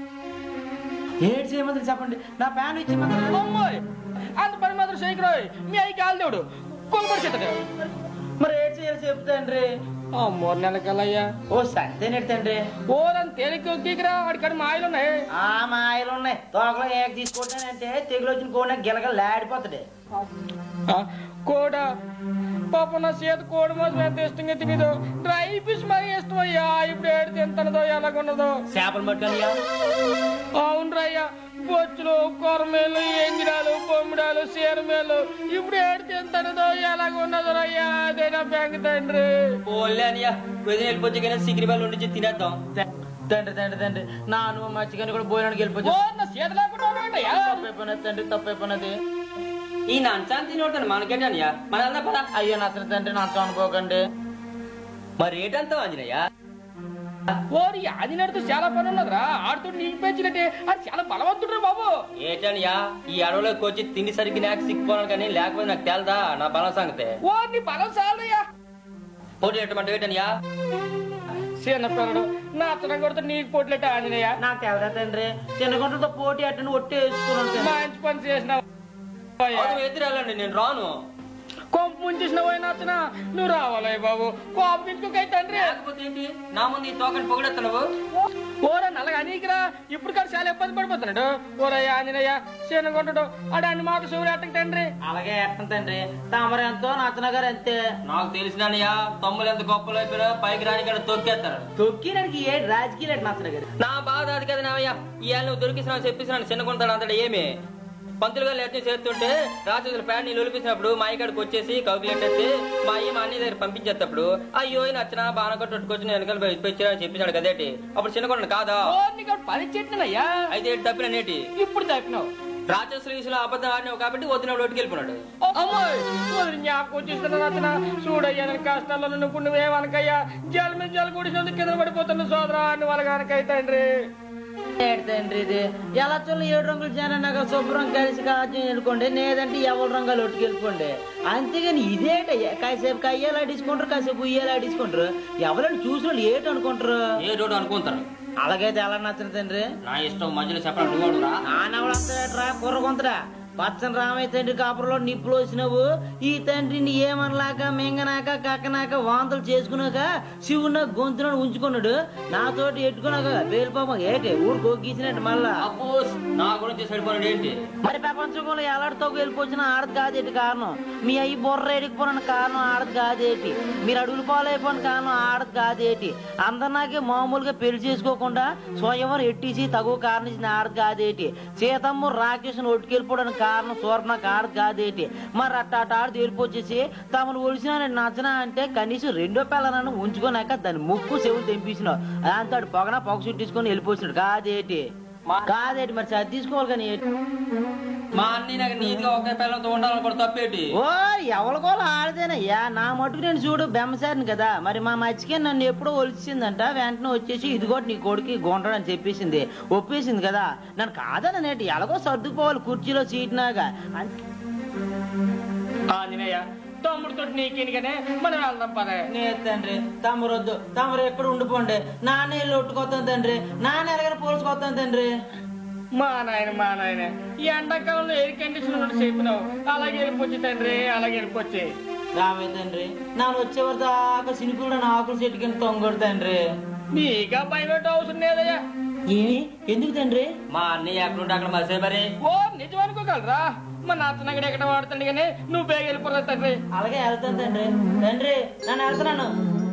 ఏడు చేయమంది చెప్పండి నా ప్యాన్ ఇచ్చేమంటారా అమ్మాయి అంత పని మాత్రం చేయకురాయ్ మీ అయ్యి కాలుదేవుడు కొనుగోడు చేస్తాడు మరి ఏడు చేయాలి చెప్పు తండ్రి ఆ మూడు నెలలకల్లయ్యా ఓ సంతేనేటి తండ్రి ఓరని తేలిక ఒక్కిరా వాడికాడ మాయలు ఉన్నాయి ఆ మాయలు ఉన్నాయి తోకలో ఏక తీసుకుంటానంటే తెగులు వచ్చిన కోడిన గిలగ లాడిపోతాడు ఆ, కోడ పాప నా చేత కోడి మాసం ఎంత ఇష్టంగా తినేదో డ్రై ఫిష్ మరీ ఇష్టం అయ్యా ఇప్పుడు ఏడు తింటానదో ఎలాగున్నదో చేపలు పట్టుకనియా అవును రయ్యా బొచ్చులు కొరమేలు ఎంగిరాలు బొమ్మిడాలు సీరమేలు ఇప్పుడు ఏడు తింటానదో ఎలాగున్నదో రయ్యా అదే నా బ్యాంక్ తండ్రి పోలే అనియా కొద్దిగా వెళ్ళిపోతే కానీ సిగిరి వాళ్ళు ఉండి తినేద్దాం తండ్రి తండ్రి తండ్రి నా నువ్వు మర్చికొని కూడా భోజనానికి వెళ్ళిపోవచ్చు ఓ నా చేత లేకుండా ఉన్నాడయ్యా. తప్పైపోయినది తండ్రి తప్పైపోయినది ఈ నంచాన్ని తినోడతాను మనకేటనియా మన వెళ్దాం పదా అయ్యో నచ్చని తండ్రి నచ్చ అనుకోకండి మరి రేటంతా ఆంజనేయ ఓరి ఆంజనేయుడితో చాలా పని ఉన్నదిరా ఆడుతూ నీకు పెంచినట్టే అది చాలా బలవంతుడు బాబు ఏటనియా ఈ అడవిలోకి వచ్చి తిండి సరికి నాకు సిక్కిపోనాను కానీ లేకపోతే నాకు తేలదా నా బలం సంగతే ఓ నీ బలం చాలయ్యా పోటీ ఎట్టమంటే ఏటనియా చిన్న పిల్లడు నా అతను కొడితే నీకు పోట్లెట్ట ఆంజనేయ నాకు తెలదా తండ్రి చిన్నగుంటలతో పోటీ అట్టని ఒట్టి వేసుకున్నాను మంచి పని చేసినావు అవును ఎదురెళ్ళండి నేను రాను కొంపు ముంచేసిన పోయిన అతన నువ్వు రావాలయ్య బాబు కోపం తెచ్చుకోకై తండ్రి లేకపోతే ఏంటి నా ముందు ఈ తోకని పొగడెత్తనవు ఓరా నల్లగా అనీకిరా ఇప్పుడు కాదు చాలా ఇబ్బంది పడిపోతున్నాడు ఓరయ్య ఆంజనేయ చిన్నగుంటాడు ఆడు అన్ని మాటలు చూడటం తండ్రి అలాగే ఎట్టం తండ్రి తమరు ఎంతో నచ్చన గారు అంతే నాకు తెలిసినయ్యా తమ్ములు ఎంత గొప్పలు అయిపోయినా పైకి రాని కానీ తొక్కేస్తారు తొక్కినానికి ఏ రాజకీయాలు ఎట్ట నచ్చన గారు నా బాధ అది కదా నావయ్యా ఇవాళ నువ్వు దొరికిసిన చెప్పేసినాను చిన్నకుంటాడు అంతటా ఏమి పంతులు గారు లెటర్ చేస్తుంటే రాత్రి ప్యాన్ నీళ్ళు ఒలిపించినప్పుడు మా అయ్యకాడికి వచ్చేసి కౌగిలెట్టేసి మా అయ్య మా అన్నయ్య దగ్గర పంపించేటప్పుడు అయ్యో ఈ నచ్చిన బాగా కొట్టుకొచ్చి నేను వెనకాల ఇప్పించా అని చెప్పించాడు కదేటి అప్పుడు చిన్నకొండ కాదా ఓ నీకు పని చెట్టినయ్యా అయితే ఏంటి తప్పిన నేటి ఇప్పుడు తప్పినావు రాక్షసుల విషయంలో అబద్ధం ఆడినావు కాబట్టి వదినప్పుడు ఒట్టుకు వెళ్ళిపోయాడు అమ్మాయి వదిలి జ్ఞాపకం వచ్చేస్తున్నా రచన చూడయ్యా నేను కష్టాల్లో నువ్వు నువ్వేమనకయ్యా జల మీద జల గుడిసి కింద పడిపోతున్న సోదరా నువ్వు అలాగనకై తండ్రి ఏంటి తండ్రి ఇది ఎలా చూడాలి ఏడు రంగులు జననగా శుభ్రం కలిసి కాజ్యం వెళ్ళుకోండి లేదంటే ఎవరి రంగాలు ఒట్టుకెళ్ళిపోండి అంతేగాని ఇదేటయ్యా కాసేపు కయ్యాలు ఆడించుకుంటారు కాసేపు ఉయ్యాలు ఆడించుకుంటారు ఎవరైనా చూసిన వాళ్ళు ఏటి అనుకుంటారు ఏ రోడ్డు అనుకుంటారు అలాగైతే ఎలా నచ్చిన తండ్రి నా ఇష్టం మధ్యలో చెప్పడం నువ్వు అడుగురా నానవడంతరా కుర్రగొంతరా పచ్చని రామయ్య తండ్రి కాపురంలో నిప్పులు వచ్చినావు ఈ తండ్రిని ఏమనలాక మింగనాక కక్కనాక వాంతులు చేసుకున్నాక శివుని గొంతున ఉంచుకున్నాడు నాతోటి ఎట్టుకున్నాక పేలిపాపం ఏంటి ఊరు గొగ్గీసినట్టు మళ్ళా అబ్బో నా గురించి సరిపోయాడు ఏంటి మరి ప్రపంచంలో ఎలాంటి తగ్గు వెళ్ళిపోయినా ఆడది కాదేటి కారణం మీ అయ్యి బుర్ర ఎడిగిపోయిన కారణం ఆడది కాదేటి మీరు అడుగులు పాలైపోయిన కారణం ఆడది కాదేటి అందరినాకే మామూలుగా పెళ్లి చేసుకోకుండా స్వయంవరం ఎట్టిసి తగు కారణం ఇచ్చిన ఆడది కాదేటి సీతమ్మ రాకేష్ను ఒట్టుకెళ్ళిపోవడానికి కారణం సూర్పణకు ఆడది కాదేటి మరి అట్ట అట్ట ఆడది వెళ్ళిపోచేసి తమను ఒలిసినా నేను నచ్చనా అంటే కనీసం రెండో పిల్లలను ఉంచుకున్నాక దాని ముక్కు చెవులు తెంపించినావు దాంతో ఆడు పొగన పొగ చుట్టించుకొని వెళ్ళిపోతున్నాడు కాదేటి కాదేటి మరి చది తీసుకోవాలి కానీ ఏంటి? మా అన్ని నాకు నీతిగా ఒకే పిల్లలతో ఉండాలనుకోవడం తప్పేటి ఓ ఎవరికోలో ఆడదేనయ్యా నా మటుకు నేను చూడు బెమ్మసారిని కదా మరి మా మచ్చికే నన్ను ఎప్పుడో ఒలిచిందంట వెంటనే వచ్చేసి ఇదిగోటి నీ కొడుకు గుంటాడని చెప్పేసింది ఒప్పేసింది కదా నన్ను కాదని నేటి ఎలాగో సర్దుకుపోవాలి కుర్చీలో సీట్నాగా అంతే ఆంజనేయ తమ్ముడితో నీకెనికనే మనం వెళ్దాం పదే నే తండ్రి తమరొద్దు తమరు ఎక్కడ ఉండిపోండి నాన్న ఇల్లు ఒట్టుకొస్తాను తండ్రి నాన్న ఎలాగైనా పోల్చుకొస్తాను తండ్రి మా నాయన మా నాయన ఈ ఎండాకాలంలో ఎయిర్ కండిషన్ ఉన్నట్టు చెప్పినావు అలాగే వెళ్ళిపోచ్చి తండ్రి అలాగే వెళ్ళిపోచ్చి రామే తండ్రి నాన్న వచ్చేవారు దాకా సినుకులు నా ఆకులు చెట్టు కింద తొంగడు తండ్రి నీగా భయపెట్ట అవసరం లేదయ్యా ఏమి ఎందుకు తండ్రి మా అన్నయ్య ఎక్కడ ఉంటే అక్కడ మసే మరి ఓ నిజం అనుకోగలరా మా నాన్నగడ ఎక్కడ వాడుతాడు కానీ నువ్వు బేగ వెళ్ళిపోరా తండ్రి అలాగే వెళ్తాను తండ్రి తండ్రి నన్ను వెళ్తున్నాను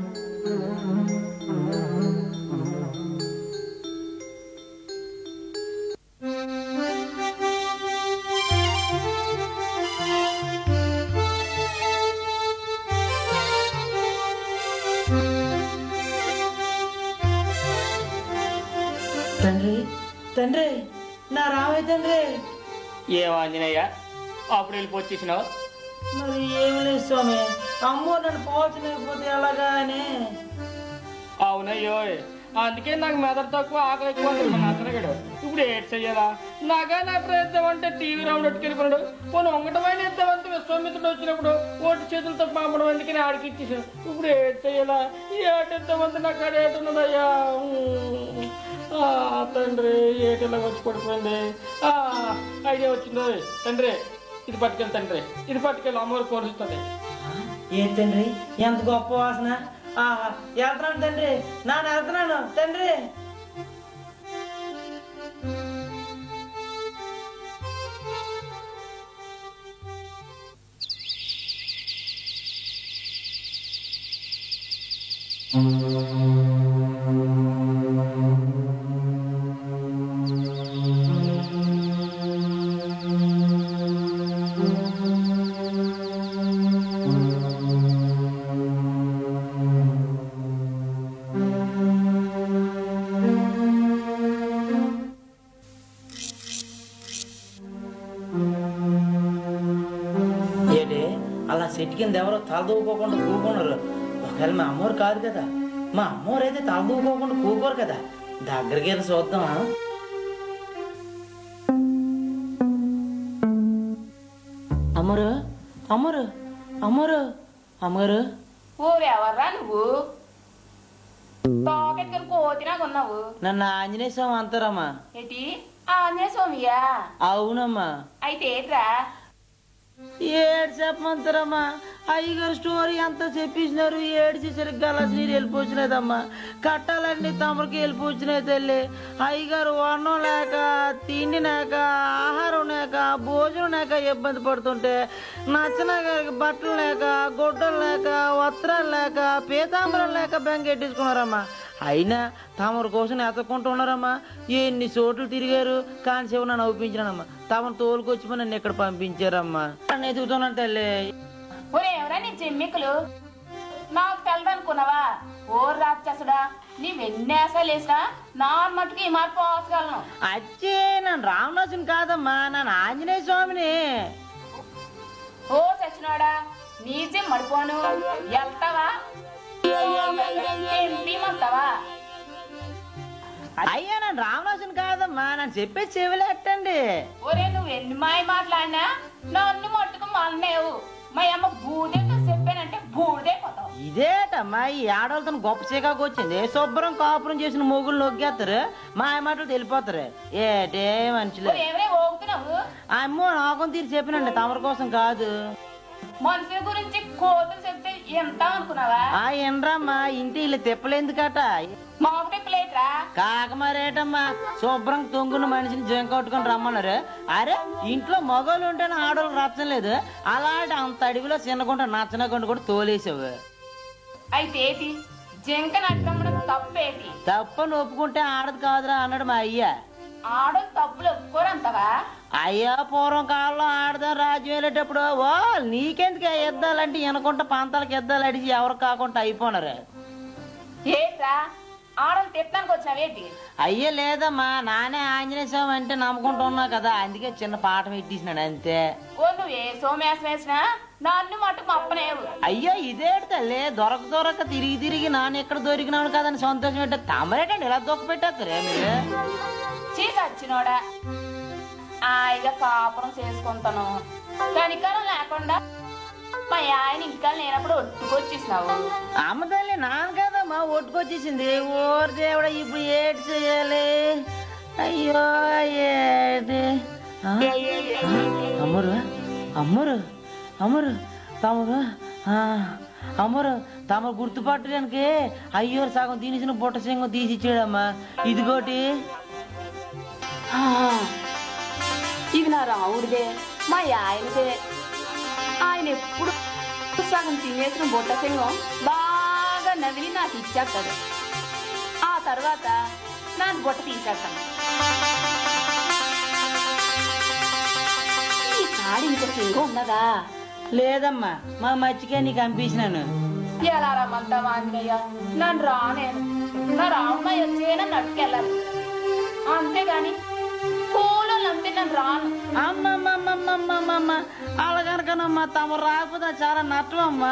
తండ్రి తండ్రి నా రామయ్య తండ్రి ఏం ఆంజనేయ అప్పుడు వెళ్ళిపోచ్చేసినావు మరి ఏమి లేదు స్వామి అమ్మో నన్ను పోల్చలేకపోతే ఎలాగా అని అవునయ్యో అందుకే నాకు మెదడు తక్కువ ఆకలి ఎక్కువ అంటాడు మా నాన్నగడు ఇప్పుడు ఏడ్ చెయ్యాలా నాగా నా ప్రయత్నం అంటే టీవీ రౌండ్ ఎట్టుకెళ్ళిపోయాడు పోనీ ఒకటమైన ఇద్దామంటే విశ్వామిత్రుడు వచ్చినప్పుడు ఓటు చేతులతో పంపడం అందుకని ఆడికి ఇచ్చేసాడు ఇప్పుడు ఏడ్ చెయ్యాలా ఈ ఏట ఇద్దామంటే నాకు ఆడ ఏట ఉన్నదయ్యా ఉమ్. ఆ, తండ్రి ఏటలా వచ్చి పడిపోయింది ఆ, ఐడియా వచ్చిందో తండ్రి ఇది పట్టుకెళ్ళి తండ్రి ఇది పట్టుకెళ్ళి అమ్మవారు కోరుస్తుంది ఏ తండ్రి ఎంత గొప్ప వాసన ఆహా వెళ్తున్నాను తండ్రి నాన్న వెళ్తున్నాను తండ్రి ఏంటి అలా చెట్టు కింద ఎవరో తలదూకోకుండా కూకున్నారు ఒకవేళ మా అమ్మవారు కాదు కదా మా అమ్మవారు అయితే తలదూకోకుండా కూకోరు కదా దగ్గరికి వెళ్ళి చూద్దామా అమ్మరు అమ్మరు అమ్మరు అమ్మరు ఊరెవర్రా నువ్వు తోకెట్టుకుని కోతినాగా ఉన్నావు నన్ను ఆంజనేయ స్వామి అంటారమ్మా ఏంటి ఆంజనేయ స్వామియా అవునమ్మా అయితే ఏట్రా ఏడు చెప్పమంటారమ్మా అయ్యగారు స్టోరీ అంతా చెప్పేసినారు ఏడిచేసరికి గలాస్ నీరు వెళ్ళిపోచ్చినదమ్మా కట్టాలండి తమరికి వెళ్ళిపోచ్చినాయి తల్లి అయ్యగారు వర్ణం లేక తిండి లేక ఆహారం లేక భోజనం లేక ఇబ్బంది పడుతుంటే నచ్చన గారికి బట్టలు లేక గుడ్డలు లేక వస్త్రాలు లేక పీతాంబరం లేక బెంగెట్టేసుకున్నారమ్మా అయినా తమరి కోసం ఎతకుంటూ ఉన్నారమ్మా ఎన్ని చోట్లు తిరిగారు కానీ శివ నన్ను ఒప్పించినానమ్మా తమను తోలుకొచ్చి నన్ను ఇక్కడ పంపించారమ్మా నన్ను ఎదుగుతున్నాను తల్లి ఒరే ఎవరా నీ చెమ్మికులు నాకు తెలదనుకున్నావా ఓ రాక్షసుడా నీవెన్ని ఆశలు వేసినా నా మట్టుకు ఈ మార్పు పోసగలను అచ్చే నన్ను రామదాసుని కాదమ్మా నన్ను ఆంజనేయ స్వామిని ఓ సచ్చినోడా నీజం మడిపోను వెళ్తావా ఎంపీమంటావా అయ్యా నన్ను రామదాసుని కాదమ్మా నన్ను చెప్పేది చెవిలేట్టండి ఒరే నువ్వు ఎన్ని మాయ మాట్లాడినా నన్ను మట్టుకు మన్నేవు మా అమ్మ బూదేతో చెప్పానంటే బూడిదైపోతావు ఇదేటమ్మా ఈ ఆడవాళ్ళతో గొప్ప చీకాకు వచ్చింది శుభ్రం కాపురం చేసిన మొగుళ్ళు నొక్కేస్తారు మా మాటలు వెళ్ళిపోతారు ఏటే మనుషులు ఒరే ఎవరే ఓగుతున్నావు అమ్మో నాకం తీరి చెప్పినండి తమరి కోసం కాదు మనుషుల గురించి కోతులు చెప్తే ఎంత అనుకున్నావా ఆ ఎండ్రమ్మా ఇంటి ఇల్లు తిప్పలేందుకట మామిడి ప్లేట్రా కాక మరేటమ్మా శుభ్రం తొంగున్న మనిషిని జంకొట్టుకొని రమ్మన్నారు అరే ఇంట్లో మగవాళ్ళు ఉంటేనే ఆడవాళ్ళు రచ్చం లేదు అలాంటి అంత అడవిలో చిన్నగుంట నచ్చనకుండా కూడా తోలేసావు అయితే ఏటి జంక నట్టమ్మడం తప్పేటి తప్పని ఒప్పుకుంటే ఆడదు కాదురా అన్నాడు మా అయ్య ఆడోళ్ళు తప్పులు ఒప్పుకోరంతవా అయ్యా పూర్వం కాలంలో ఆడదాం రాజ్యం వెళ్ళేటప్పుడు ఓ నీకెందుకు ఎద్దాలంటే వెనకుంట పంతాలకు ఎద్దాలు అడిచి ఎవరు కాకుండా అయిపోనారు ఏట్రా ఆడోళ్ళు తిట్టడానికి వచ్చినావేటి అయ్యే లేదమ్మా నానే ఆంజనేయ స్వామి అంటే నమ్ముకుంటున్నా కదా అందుకే చిన్న పాఠం పెట్టేసినాడు అంతే ఓ నువ్వు ఏ సోమేసం వేసినా నన్ను మట్టుకు అప్పనేవు అయ్యో ఇదేటి తల్లి దొరక దొరక తిరిగి తిరిగి నాన్న ఎక్కడ దొరికినాను కదని సంతోషం పెట్టే తమరేటండి ఇలా దొక్క పెట్టేస్తారే మీరు చీసి వచ్చినోడా హాయిగా కాపురం చేసుకుంటాను కనికరం లేకుండా మా ఆయన ఇంకా లేనప్పుడు ఒట్టుకొచ్చేసినావు అమ్మ తల్లి నాన్న కదమ్మా ఒట్టుకొచ్చేసింది ఓరు దేవుడా ఇప్పుడు ఏటి చేయాలి అయ్యో ఏటి ఆ? అమ్మరు అమ్మరు అమ్మరు తమరు ఆ, అమ్మరు తమరు గుర్తుపట్టడానికి అయ్యో సగం తినేసిన బుట్ట సింగం తీసి ఇచ్చాడమ్మా ఇదిగోటి ఆ, ఇది నా రావుడిదే మా ఆయనదే ఆయన ఎప్పుడు సగం తినేసిన బుట్ట సింగం బాగా నవిలి నాకు ఇచ్చేస్తాడు ఆ తర్వాత నా బుట్ట తీసేస్తాను ఈ కాడి ఇంకో సింగం ఉన్నదా లేదమ్మా మా మచ్చిగా నీకు పంపించినాను ఎలా రమ్మంటావా ఆంజనేయ నన్ను రానేను నా రామయ్య వచ్చేనా నట్టుకెళ్ళాలి అంతేగాని కూలోళ్ళు అంతే నన్ను రాను అమ్మమ్మమ్మమ్మమ్మమ్మ అలాగనకనమ్మా తమ రాకపోతే చాలా నష్టం అమ్మా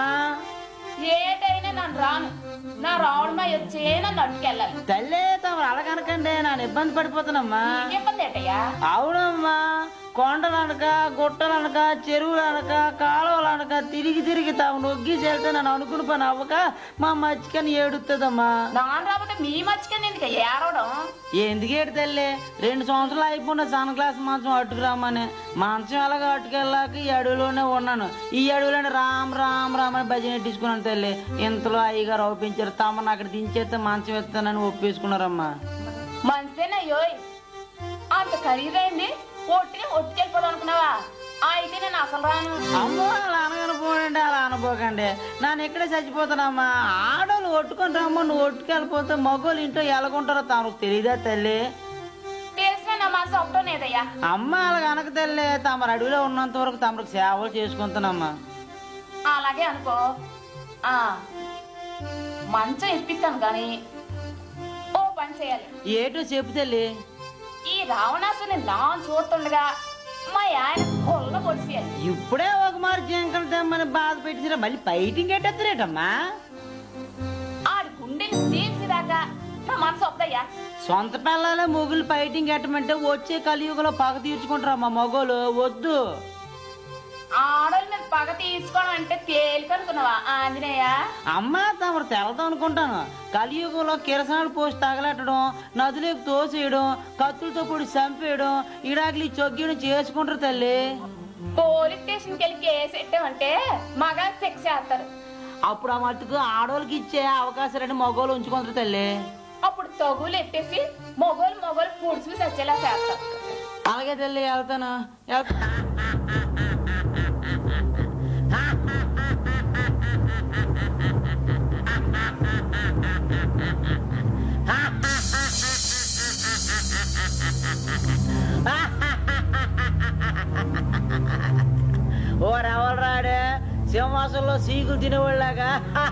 ఏటైనా నన్ను రాను నా రావడమయ్య వచ్చేనా నట్టుకెళ్ళాలి తల్లే తమరు అలాగనకండి నేను ఇబ్బంది పడిపోతానమ్మా ఇబ్బంది ఏటయ్యా అవునమ్మా కొండలు అనక గుట్టలు అనక చెరువులు అనక కాలువలు అనక తిరిగి తిరిగి తాము నొగ్గి చేస్తే నన్ను అనుకుని పని అవ్వక మా మచ్చికని ఏడుతుందమ్మా నాన్న రాకపోతే మీ మర్చిపోయింది ఎందుకు ఏడవడం ఎందుకు ఏడు తల్లి రెండు సంవత్సరాలు అయిపోయిన సన్ క్లాస్ మంచం అట్టుకురామని మంచం ఎలాగ అట్టుకెళ్ళాక ఈ అడవిలోనే ఉన్నాను ఈ అడవిలోనే రామ్ రామ్ రామ్ అని భజన ఎట్టించుకున్నాను తల్లి ఇంతలో అయ్యగారు ఒప్పించారు తమను అక్కడ దించేస్తే మంచం ఎత్తానని ఒప్పేసుకున్నారమ్మా మంచిదేనయ్యోయ్ అంత ఖరీదైంది ఒట్టిని ఒట్టుకెళ్ళిపోదాం అనుకున్నావా అయితే నేను అసలు రాను అమ్మో అలా అనగనపోండి అలా అనపోకండి నన్ను ఎక్కడే చచ్చిపోతానమ్మా ఆడోళ్ళు ఒట్టుకొని రమ్మ నువ్వు ఒట్టుకెళ్ళిపోతే మగోళ్ళు ఇంట్లో ఎలాగుంటారో తమకు తెలియదా తల్లి తెలిసిన నా మనసు ఒకటో లేదయ్యా అమ్మ అలాగ అనక తల్లి తమరు అడవిలో ఉన్నంత వరకు తమకు సేవలు చేసుకుంటానమ్మా అలాగే అనుకో ఆ మంచం ఇప్పిస్తాను కానీ ఓ పని చేయాలి ఏటో చెప్పు తల్లి ఈ రావణాసుని నాన్ చూస్తుండగా మా ఆయన కొల్ల పొడిచేయాలి ఇప్పుడే ఒక మారు జింకలు తెమ్మని బాధ పెట్టించిన మళ్ళీ ఫైటింగ్ ఎట్టేస్తారేటమ్మా ఆడి గుండెని చీల్చిదాకా నా మనసు వద్దయ్యా సొంత పిల్లలే మొగులు ఫైటింగ్ ఎట్టమంటే వచ్చే కలియుగలో పగ తీర్చుకుంటారమ్మా మగోలు వద్దు ఆడోళ్ళ మీద పగ తీసుకోవడం అంటే తేలిక అనుకున్నావా ఆంజనేయ అమ్మ తమరు తెలదు అనుకుంటాను కలియుగంలో కిరసనాలు పోసి తగలెట్టడం నదులకు తోసేయడం కత్తులతో పొడి చంపేయడం ఇడాకులు చొగ్గేయడం చేసుకుంటారు తల్లి పోలీస్ స్టేషన్కి వెళ్ళి కేసు పెట్టామంటే మగ శిక్ష చేస్తారు అప్పుడు ఆ మట్టుకు ఆడోళ్ళకి ఇచ్చే అవకాశాలని మగోళ్ళు ఉంచుకుంటారు తల్లి అప్పుడు తగులు ఎట్టేసి మొగోలు మొగోలు పుడుచులు చచ్చేలా చేస్తారు అలాగే తల్లి వెళ్తాను వెళ్తా- ఓ రవల్ రాడే సింహాసంలో సీకులు తినేవాళ్ళగా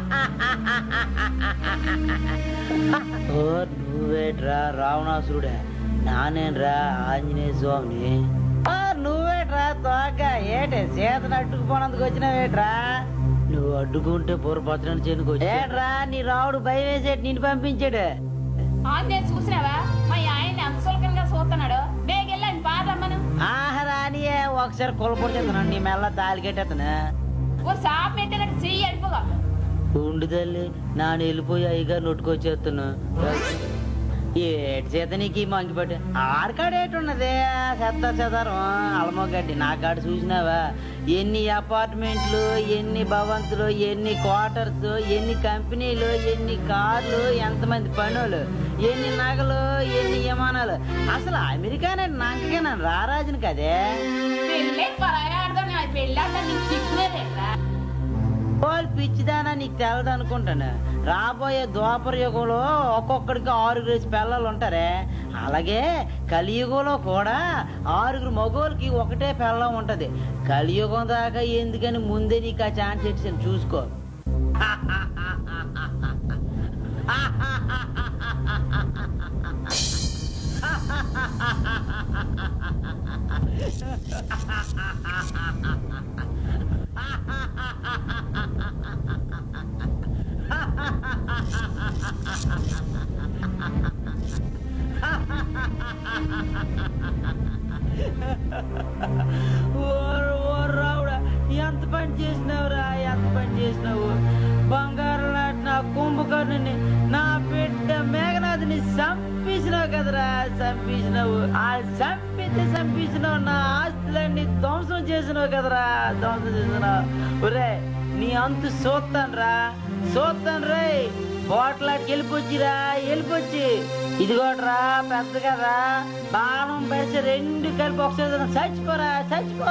ఓ నువ్వేట్రా రావణాసురుడే నానేన్రా ఆంజనేయ స్వామిని ఆ, నువ్వేట్రా తోక ఏటే చేతను అడ్డుకుపోనందుకు వచ్చినావేట్రా నువ్వు అడ్డుకుంటే పొరపత్రం చెందుకు ఏట్రా నీ రావుడు భయం వేసేటి నిన్ను పంపించాడు ఆ నేను చూసినావా మా ఆయన ఎంత సులకంగా చూస్తున్నాడు బేగెళ్ళండి బాధమ్మను ఆహరానియే ఒకసారి కొలపడి చెప్తున్నాను నీ మెల్ల తాలి కట్టేతను ఓ సాప్ పెట్టినట్టు చెయ్యి అడిపోగా ఉండు తల్లి నాన్న వెళ్ళిపోయి అయ్యగారు నొట్టుకొచ్చేస్తున్నా ఏటి చేత నీకు ఈ మంకి పట్టి ఆడకాడేటున్నది చెత్త చెదారం అలమగడ్డి నా కాడ చూసినావా ఎన్ని అపార్ట్మెంట్లు ఎన్ని భవంతులు ఎన్ని క్వార్టర్స్ ఎన్ని కంపెనీలు ఎన్ని కార్లు ఎంతమంది పనులు ఎన్ని నగలు ఎన్ని విమానాలు అసలు అమెరికానే నాకైనా రారాజుని కదే పెళ్ళే పరాయి ఆడదాం పెళ్ళాక నీకు సిగ్గులే లేదా వాళ్ళు పిచ్చిదానా నీకు తెలదు అనుకుంటాను రాబోయే ద్వాపర యుగంలో ఒక్కొక్కడికి ఆరుగురు పిల్లలు ఉంటారే అలాగే కలియుగంలో కూడా ఆరుగురు మగోళ్ళకి ఒకటే పిల్లం ఉంటది కలియుగం దాకా ఎందుకని ముందే నీకు ఆ ఛాన్స్ ఇచ్చాను చూసుకో ఓరు ఓరు రావుడా ఎంత పని చేసినావురా ఎంత పని చేసినావు బంగారం లాంటి నా కుంభకర్ణుని నా బిడ్డ మేఘనాథుని చంపేసినావు కదరా చంపేసినావు ఆ చంపితే చంపేసినావు నా ఆస్తులన్నీ ధ్వంసం చేసినావు కదరా ధ్వంసం చేసినావు ఒరే నీ అంతు చూస్తాను రా చూస్తాను రే హోటల్కి వెళ్ళిపోచ్చిరా వెళ్ళిపోచ్చి ఇదిగోట్రా పెద్ద కదా బాణం పెడిచి రెండు కలిపి ఒకసారి చచ్చిపోరా చచ్చిపో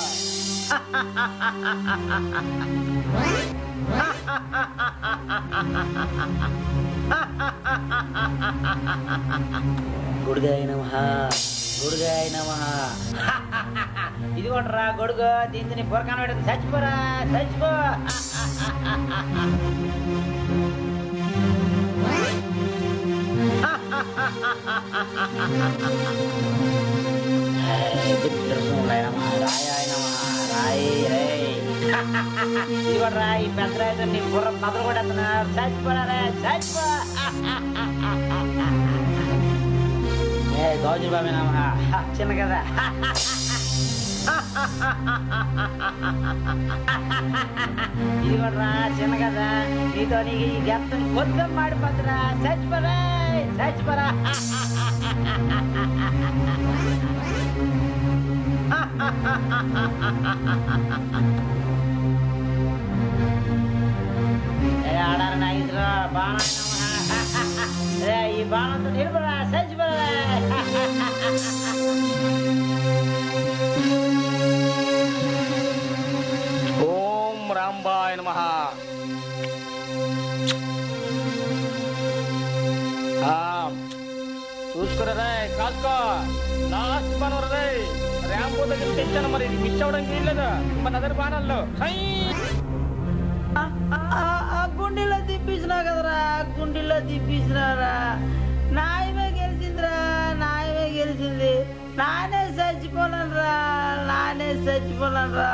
గుడిగాయ నమ గుడిగాయ నమ ఇదిగోట్రా గొడుగు దీన్ని బురకాన పెడుతుంది చచ్చిపోరా చచ్చిపో ఇదిగోట్రా ఈ పెద్ద రైతు నీ బుర్ర మొదలు కూడా చచ్చిపోరా చచ్చిపో ఏ గౌజు బాబే నమ చిన్న కదా ఇదిగోట్రా చిన్న కదా నీతో నీకు ఈ గెత్తని కొద్దిగా మాడిపోతురా చచ్చిపోరా చచ్చిపోరా ఏ ఆడారు నాగేశ్వర బాణ ఈ బాణంతో నిలబడా చచ్చిపోరా ఓం రాంబాయ నమ చూసుకురా కాసుకో లాస్ట్ బాణం రే ర్యాంపో దగ్గర తెచ్చాను మరి ఇది మిస్ అవ్వడానికి వీల్లేదు మన అదర్ బాణాల్లో హై! ఆ, ఆ, ఆ గుండెలో తిప్పించినావు కదరా ఆ గుండెలో తిప్పించినారా నాయమే గెలిచిందిరా నాయమే గెలిచింది నానే చచ్చిపోలేను రా నానే చచ్చిపోలేను రా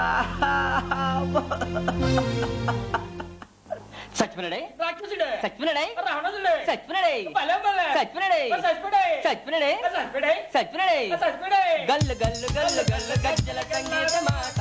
చచ్చిపోయినాడే రాక్షసుడే చచ్చిపోయినాడే రావణుడే చచ్చిపోయినాడే భలే భలే చచ్చిపోయినాడే చచ్చిపోయాడే చచ్చిపోయినాడే చచ్చిపోయాడే చచ్చిపోయినాడే చచ్చిపోయాడే గల్లు గల్లు గల్లు గల్లు గజ్జల సంగీతమా